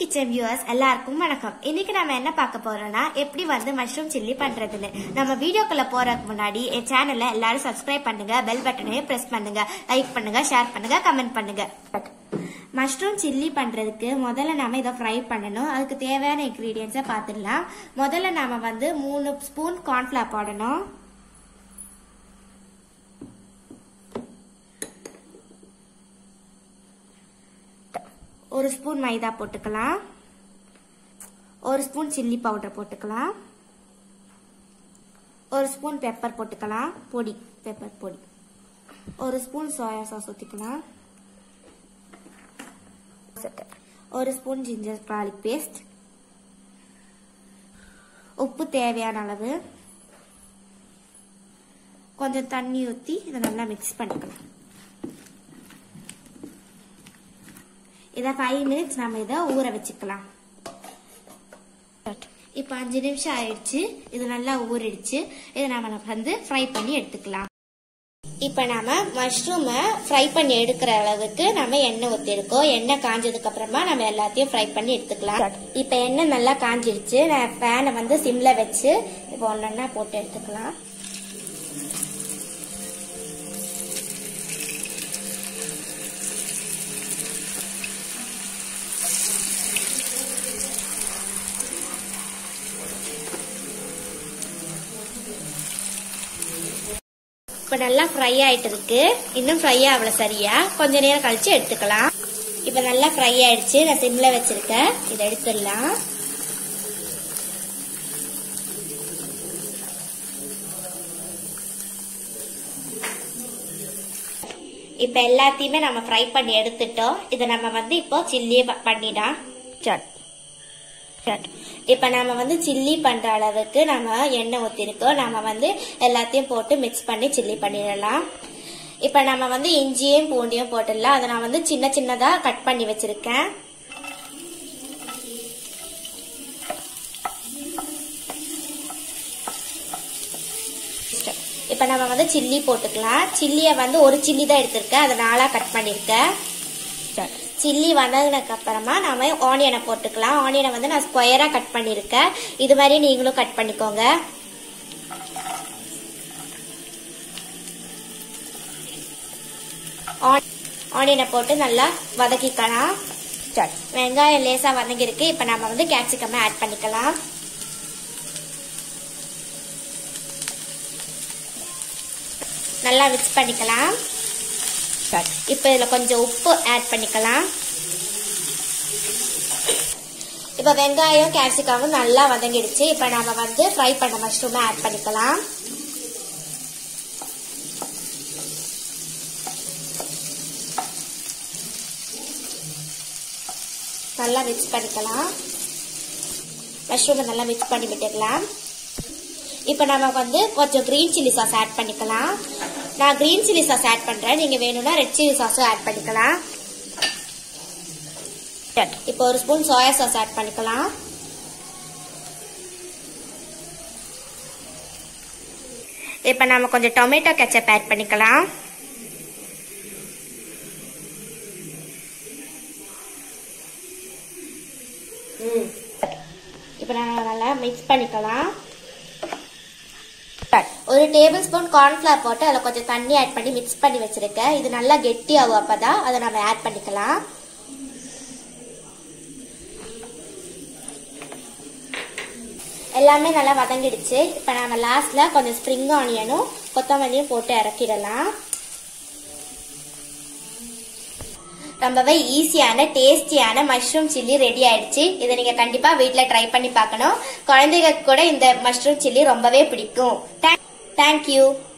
kitchen viewers எல்லாருக்கும் வணக்கம் இன்னைக்கு நம்ம என்ன பார்க்க போறோம்னா எப்படி வந்து மஷ்ரூம் சில்லி பண்றதுன்னு நம்ம வீடியோக்குள்ள போறதுக்கு முன்னாடி என் சேனலை எல்லாரும் சப்ஸ்கிரைப் பண்ணுங்க பெல் பட்டனையும் பிரஸ் பண்ணுங்க லைக் பண்ணுங்க ஷேர் பண்ணுங்க கமெண்ட் பண்ணுங்க மஷ்ரூம் சில்லி பண்றதுக்கு முதல்ல நாம இதை ஃப்ரை பண்ணணும் அதுக்கு தேவையான இன்கிரீடியன்ஸை பார்த்துடலாம் முதல்ல நாம வந்து மூணு ஸ்பூன் கார்ன்ஃபிளவர் போடணும் ஒரு ஸ்பூன் மைதா போட்டுக்கலாம் ஒரு ஸ்பூன் சில்லி பவுடர் போட்டுக்கலாம் ஒரு ஸ்பூன் பெப்பர் போட்டுக்கலாம் பொடி பெப்பர் பொடி ஒரு ஸ்பூன் சோயா சாஸ் ஊற்றிக்கலாம் ஒரு ஸ்பூன் ஜிஞ்சர் garlic பேஸ்ட் உப்பு தேவையான அளவு கொஞ்சம் தண்ணி ஊற்றி இதை நல்லா மிக்ஸ் பண்ணிக்கலாம் இதை ஃபைவ் மினிட்ஸ் நம்ம இதை ஊற வச்சுக்கலாம் இப்போ அஞ்சு நிமிஷம் ஆயிடுச்சு இது நல்லா ஊறிடுச்சு இதை நம்ம வந்து ஃப்ரை பண்ணி எடுத்துக்கலாம் இப்போ நாம மஷ்ரூமை ஃப்ரை பண்ணி எடுக்கிற அளவுக்கு நம்ம எண்ணெய் ஊற்றிருக்கோம் எண்ணெய் காஞ்சதுக்கு அப்புறமா நம்ம எல்லாத்தையும் ஃப்ரை பண்ணி எடுத்துக்கலாம் இப்போ எண்ணெய் நல்லா காஞ்சிடுச்சு நான் ஃபேனை வந்து சிம்ல வச்சு இப்போ ஒன்றொன்னா போட்டு எடுத்துக்கலாம் இப்போ நல்லா ஃப்ரை ஆயிட்டு இருக்கு இன்னும் ஃப்ரை ஆகல சரியா கொஞ்ச நேரம் கழிச்சு எடுத்துக்கலாம் இப்போ நல்லா ஃப்ரை ஆயிடுச்சு நான் சிம்ல வச்சிருக்கேன் இதை எடுத்துடலாம் இப்போ எல்லாத்தையுமே நம்ம ஃப்ரை பண்ணி எடுத்துட்டோம் இதை நம்ம வந்து இப்போ சில்லியே பண்ணிடலாம் சட் சட் இப்போ நம்ம வந்து சில்லி பண்ற அளவுக்கு நம்ம எண்ணெய் ஊற்றிருக்கோம் நம்ம வந்து எல்லாத்தையும் போட்டு மிக்ஸ் பண்ணி சில்லி பண்ணிடலாம் இப்போ நம்ம வந்து இஞ்சியும் பூண்டியும் போட்டுடலாம் அதை நான் வந்து சின்ன சின்னதாக கட் பண்ணி வச்சிருக்கேன் இப்போ நம்ம வந்து சில்லி போட்டுக்கலாம் சில்லியை வந்து ஒரு சில்லி தான் எடுத்திருக்கேன் அதை நாளாக கட் பண்ணியிருக்கேன் சில்லி வதங்கினதுக்கு அப்புறமா நாம ஆனியனை போட்டுக்கலாம் ஆனியனை வந்து நான் ஸ்கொயரா கட் பண்ணிருக்கேன் இது மாதிரி நீங்களும் கட் பண்ணிக்கோங்க ஆனியனை போட்டு நல்லா வதக்கிக்கலாம் வெங்காயம் லேசா வதங்கிருக்கு இப்ப நம்ம வந்து கேப்சிகம் ஆட் பண்ணிக்கலாம் நல்லா மிக்ஸ் பண்ணிக்கலாம் இப்போ இதில் கொஞ்சம் உப்பு ஆட் பண்ணிக்கலாம் இப்போ வெங்காயம் கேப்சிகமும் நல்லா வதங்கிடுச்சு இப்போ நம்ம வந்து ஃப்ரை பண்ண மஷ்ரூமை ஆட் பண்ணிக்கலாம் நல்லா மிக்ஸ் பண்ணிக்கலாம் மஷ்ரூமை நல்லா மிக்ஸ் பண்ணி விட்டுக்கலாம் இப்போ நம்ம வந்து கொஞ்சம் கிரீன் சில்லி சாஸ் ஆட் பண்ணிக்கலாம் நான் கிரீன் சில்லி சாஸ் ஆட் பண்றேன் நீங்க வேணும்னா ரெட் சில்லி சாஸும் ஆட் பண்ணிக்கலாம் இப்போ ஒரு ஸ்பூன் சோயா சாஸ் ஆட் பண்ணிக்கலாம் இப்போ நம்ம கொஞ்சம் டொமேட்டோ கெச்சப் ஆட் பண்ணிக்கலாம் இப்போ நம்ம நல்லா மிக்ஸ் பண்ணிக்கலாம் ஒரு டேபிள் ஸ்பூன் கார்ன்ஃபிளவர் போட்டு அதில் கொஞ்சம் தண்ணி ஆட் பண்ணி மிக்ஸ் பண்ணி வச்சிருக்கேன் இது நல்லா கெட்டி ஆகும் அப்பதான் அதை நம்ம ஆட் பண்ணிக்கலாம் எல்லாமே நல்லா வதங்கிடுச்சு இப்போ நம்ம லாஸ்ட்ல கொஞ்சம் ஸ்ப்ரிங் ஆனியனும் கொத்தமல்லியும் போட்டு இறக்கிடலாம் ரொம்பவே ஈஸியான டேஸ்டியான மஷ்ரூம் சில்லி ரெடி ஆயிடுச்சு இதை நீங்க கண்டிப்பா வீட்ல ட்ரை பண்ணி பார்க்கணும் குழந்தைகளுக்கு கூட இந்த மஷ்ரூம் சில்லி ரொம்பவே பிடிக்கும் தேங்க்யூ